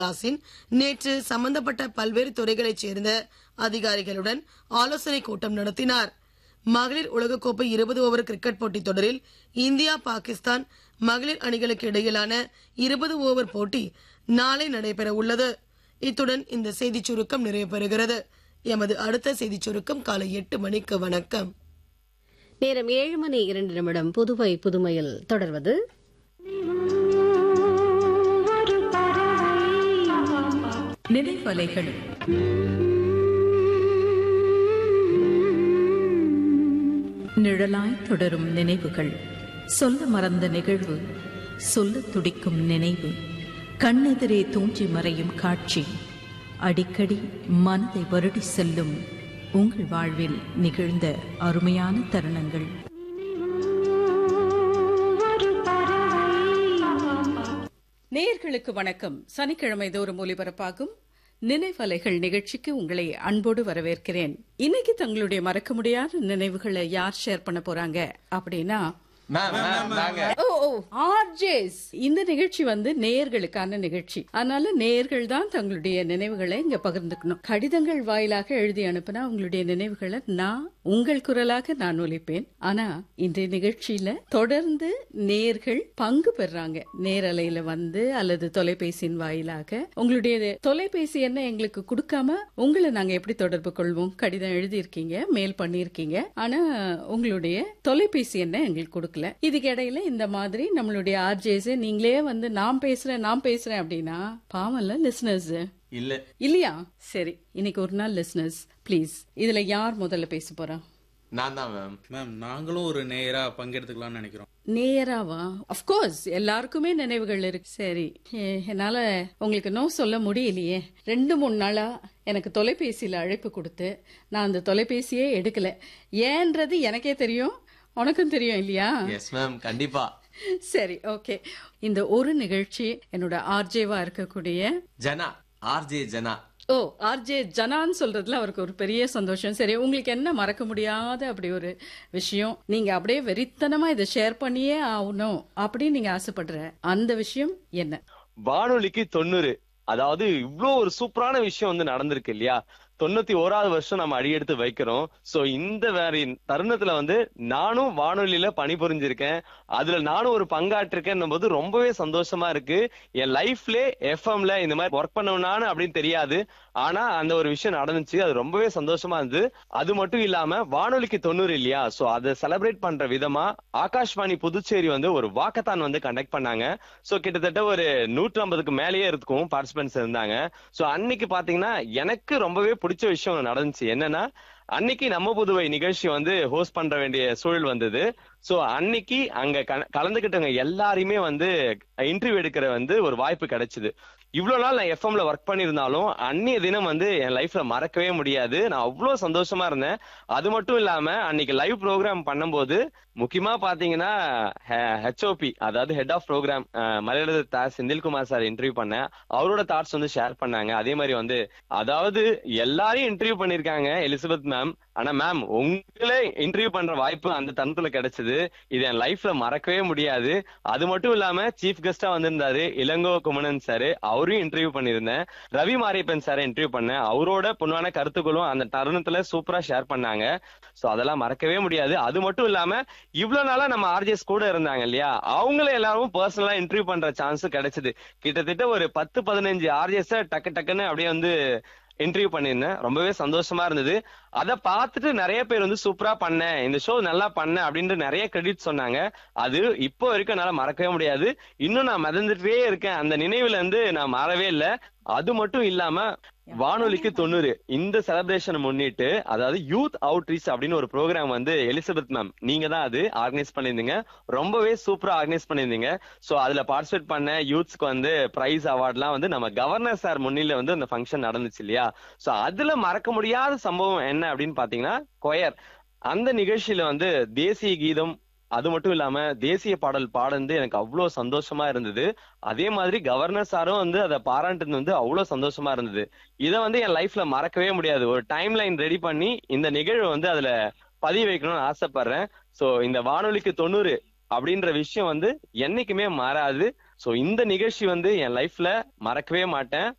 தாசின் நேற்று சம்பந்தப்பட்ட பல்வேறு துறைகளைச் சேர்ந்த அதிகாரிகளுடன் ஆலோசனை கூட்டம் நடத்தினார் மகளிர் உலகக்கோப்பை இருபது ஓவர் கிரிக்கெட் போட்டித் தொடரில் இந்தியா பாகிஸ்தான் மகளிர் அணிகளுக்கு இடையிலான இருபது ஓவர் போட்டி நாளை நடைபெற உள்ளது இத்துடன் இந்த செய்திச் சுருக்கம் நிறைவு பெறுகிறது எமது அடுத்த செய்திச் சுருக்கம் காலை எட்டு மணிக்கு வணக்கம் நேரம் ஏழு மணி இரண்டு நிமிடம் புதுவை புதுமையில் தொடர்வது நினைவலைகள் நிழலாய் தொடரும் நினைவுகள் சொல்ல மறந்த நிகழ்வு சொல்ல துடிக்கும் நினைவு கண்ணெதிரே தூஞ்சி மறையும் காட்சி அடிக்கடி மனதை வருடி செல்லும் உங்கள் வாழ்வில் நிகழ்ந்த அருமையான தருணங்கள் நேயர்களுக்கு வணக்கம் சனிக்கிழமை தோறும் ஒலிபரப்பாகும் நினைவலைகள் நிகழ்ச்சிக்கு உங்களை அன்போடு வரவேற்கிறேன் இன்னைக்கு தங்களுடைய மறக்க முடியாத நினைவுகளை யார் ஷேர் பண்ண போறாங்க அப்படின்னா மேம் மேம் நாங்க ஓ ஓ ஆர்ஜேஸ் இந்த நிகழ்ச்சி வந்து நேயர்களுக்கான நிகழ்ச்சி அதனால நேயர்கள் தான் தங்களுடைய நினைவுகளை இங்க பகிர்ந்துக்கணும் கடிதங்கள் வாயிலாக எழுதி அனுப்பினா உங்களுடைய நினைவுகளை நான் உங்கள் குரலாக நான் ஒலிப்பேன் ஆனா இந்த நிகழ்ச்சியில தொடர்ந்து நேயர்கள் பங்கு பெறாங்க நேரலையில வந்து அல்லது தொலைபேசியின் வாயிலாக உங்களுடைய தொலைபேசி என்ன எங்களுக்கு கொடுக்காம உங்களை நாங்க எப்படி தொடர்பு கொள்வோம் கடிதம் எழுதியிருக்கீங்க மெயில் பண்ணியிருக்கீங்க ஆனா உங்களுடைய தொலைபேசி என்ன எங்களுக்கு கொடுக்கல இதுக்கு இடையில இந்த மாதிரி நம்மளுடைய ஆர்ஜேஸ் நீங்களே வந்து நான் பேசுறேன் நான் பேசுறேன் அப்படின்னா பாவம்ல லிசனர்ஸ் இல்ல இல்லையா சரி இன்னைக்கு ஒரு நாள் லிசனர்ஸ் ப்ளீஸ் இதுல யார் முதல்ல பேச போறா நான் தான் மேம் மேம் நாங்களும் ஒரு நேயரா பங்கெடுத்துக்கலாம்னு நினைக்கிறோம் நேராவா அஃப்கோர்ஸ் எல்லாருக்குமே நினைவுகள் இருக்கு சரி எ- என்னால உங்களுக்கு நோ சொல்ல முடியலையே ரெண்டு மூணு நாளா எனக்கு தொலைபேசியில அழைப்பு கொடுத்து நான் அந்த தொலைபேசியே எடுக்கல ஏன்றது எனக்கே தெரியும் உனக்கும் தெரியும் இல்லையா எஸ் மேம் கண்டிப்பா சரி ஓகே இந்த ஒரு நிகழ்ச்சி என்னோட ஆர்ஜேவா இருக்கக்கூடிய ஜனா ஆர்ஜே ஜனா ஓ ஆர்ஜே ஜனான்னு சொல்றதுல அவருக்கு ஒரு பெரிய சந்தோஷம் சரி உங்களுக்கு என்ன மறக்க முடியாத அப்படி ஒரு விஷயம் நீங்க அப்படியே வெறித்தனமா இதை ஷேர் பண்ணியே ஆகணும் அப்படின்னு நீங்க ஆசைப்படுற அந்த விஷயம் என்ன வானொலிக்கு தொண்ணூறு அதாவது இவ்ளோ ஒரு சூப்பரான விஷயம் வந்து நடந்திருக்கு இல்லையா தொண்ணூத்தி ஓராவது வருஷம் நம்ம அடியெடுத்து வைக்கிறோம் சோ இந்த வேற தருணத்துல வந்து நானும் வானொலியில பணிபுரிஞ்சிருக்கேன் அதுல நானும் ஒரு பங்காற்றிருக்கேன் போது ரொம்பவே சந்தோஷமா இருக்கு என் லைஃப்ல எஃப்எம்ல இந்த மாதிரி ஒர்க் பண்ணவனானு அப்படின்னு தெரியாது ஆனா அந்த ஒரு விஷயம் நடந்துச்சு அது ரொம்பவே சந்தோஷமா இருந்தது அது மட்டும் இல்லாம வானொலிக்கு தொண்ணூறு இல்லையா சோ அதை செலிப்ரேட் பண்ற விதமா ஆகாஷ்வாணி புதுச்சேரி வந்து ஒரு வாக்கத்தான் வந்து கண்டக்ட் பண்ணாங்க சோ கிட்டத்தட்ட ஒரு நூற்றி ஐம்பதுக்கு மேலேயே இருக்கும் பார்ட்டிசிபென்ட்ஸ் இருந்தாங்க சோ அன்னைக்கு பாத்தீங்கன்னா எனக்கு ரொம்பவே பிடிச்ச விஷயம் ஒண்ணு நடந்துச்சு என்னன்னா அன்னைக்கு நம்ம புதுவை நிகழ்ச்சி வந்து ஹோஸ்ட் பண்ற வேண்டிய சூழல் வந்தது சோ அன்னைக்கு அங்க க- கலந்துகிட்டவங்க எல்லாரையுமே வந்து இன்டர்வியூ எடுக்கிற வந்து ஒரு வாய்ப்பு கிடைச்சது இவ்வளவு நாள் நான் எஃப்எம்ல ஒர்க் பண்ணியிருந்தாலும் அன்னைய தினம் வந்து என் லைஃப்ல மறக்கவே முடியாது நான் அவ்வளவு சந்தோஷமா இருந்தேன் அது மட்டும் இல்லாம அன்னைக்கு லைவ் ப்ரோக்ராம் பண்ணும்போது முக்கியமா பாத்தீங்கன்னா ஹெச்ஓபி அதாவது ஹெட் ஆஃப் ப்ரோக்ராம் மலையாள தா செந்தில்குமார் சார் இன்டர்வியூ பண்ணேன் அவரோட தாட்ஸ் வந்து ஷேர் பண்ணாங்க அதே மாதிரி வந்து அதாவது எல்லாரையும் இன்டர்வியூ பண்ணிருக்காங்க எலிசபெத் மேம் ஆனா மேம் உங்களே இன்டர்வியூ பண்ற வாய்ப்பு அந்த தருணத்துல கிடைச்சது இது என் லைஃப்ல மறக்கவே முடியாது அது மட்டும் இல்லாம சீஃப் கெஸ்டா வந்திருந்தாரு இளங்கோ குமணன் சார் அவரையும் இன்டர்வியூ பண்ணியிருந்தேன் ரவி மாரியப்பன் சார் இன்டர்வியூ பண்ணேன் அவரோட பொண்ணான கருத்துக்களும் அந்த தருணத்துல சூப்பரா ஷேர் பண்ணாங்க சோ அதெல்லாம் மறக்கவே முடியாது அது மட்டும் இல்லாம இவ்வளவு நாளா நம்ம ஆர்ஜிஎஸ் கூட இருந்தாங்க இல்லையா அவங்கள எல்லாரும் பர்சனலா இன்டர்வியூ பண்ற சான்ஸ் கிடைச்சது கிட்டத்தட்ட ஒரு பத்து பதினஞ்சு ஆர்ஜிஎஸ் டக்கு டக்குன்னு அப்படியே வந்து இன்டர்வியூ பண்ணியிருந்தேன் ரொம்பவே சந்தோஷமா இருந்தது அதை பார்த்துட்டு நிறைய பேர் வந்து சூப்பரா பண்ணேன் இந்த ஷோ நல்லா பண்ணேன் அப்படின்ட்டு நிறைய கிரெடிட் சொன்னாங்க அது இப்போ வரைக்கும் என்னால மறக்கவே முடியாது இன்னும் நான் மிதந்துட்டே இருக்கேன் அந்த நினைவுல இருந்து நான் மாறவே இல்லை அது மட்டும் இல்லாம வானொலிக்கு தொண்ணூறு இந்த செலிப்ரேஷன் முன்னிட்டு அதாவது யூத் அவுட்ரீச் அப்படின்னு ஒரு ப்ரோக்ராம் வந்து எலிசபெத் மேம் நீங்க தான் அது ஆர்கனைஸ் பண்ணியிருந்தீங்க ரொம்பவே சூப்பரா ஆர்கனைஸ் பண்ணியிருந்தீங்க சோ அதுல பார்ட்டிசிபேட் பண்ண யூத்ஸ்க்கு வந்து பிரைஸ் அவார்ட்லாம் வந்து நம்ம கவர்னர் சார் முன்னில வந்து அந்த ஃபங்க்ஷன் நடந்துச்சு இல்லையா சோ அதுல மறக்க முடியாத சம்பவம் என்ன அப்படின்னு பாத்தீங்கன்னா கொயர் அந்த நிகழ்ச்சியில வந்து தேசிய கீதம் அது மட்டும் இல்லாம தேசிய பாடல் பாடுந்து எனக்கு அவ்வளவு சந்தோஷமா இருந்தது அதே மாதிரி கவர்னர் சாரும் வந்து அதை பாராட்டுறது வந்து அவ்வளவு சந்தோஷமா இருந்தது இதை வந்து என் லைஃப்ல மறக்கவே முடியாது ஒரு டைம் லைன் ரெடி பண்ணி இந்த நிகழ்வு வந்து அதுல பதிவு வைக்கணும்னு ஆசைப்படுறேன் சோ இந்த வானொலிக்கு தொண்ணூறு அப்படின்ற விஷயம் வந்து என்னைக்குமே மாறாது சோ இந்த நிகழ்ச்சி வந்து என் லைஃப்ல மறக்கவே மாட்டேன்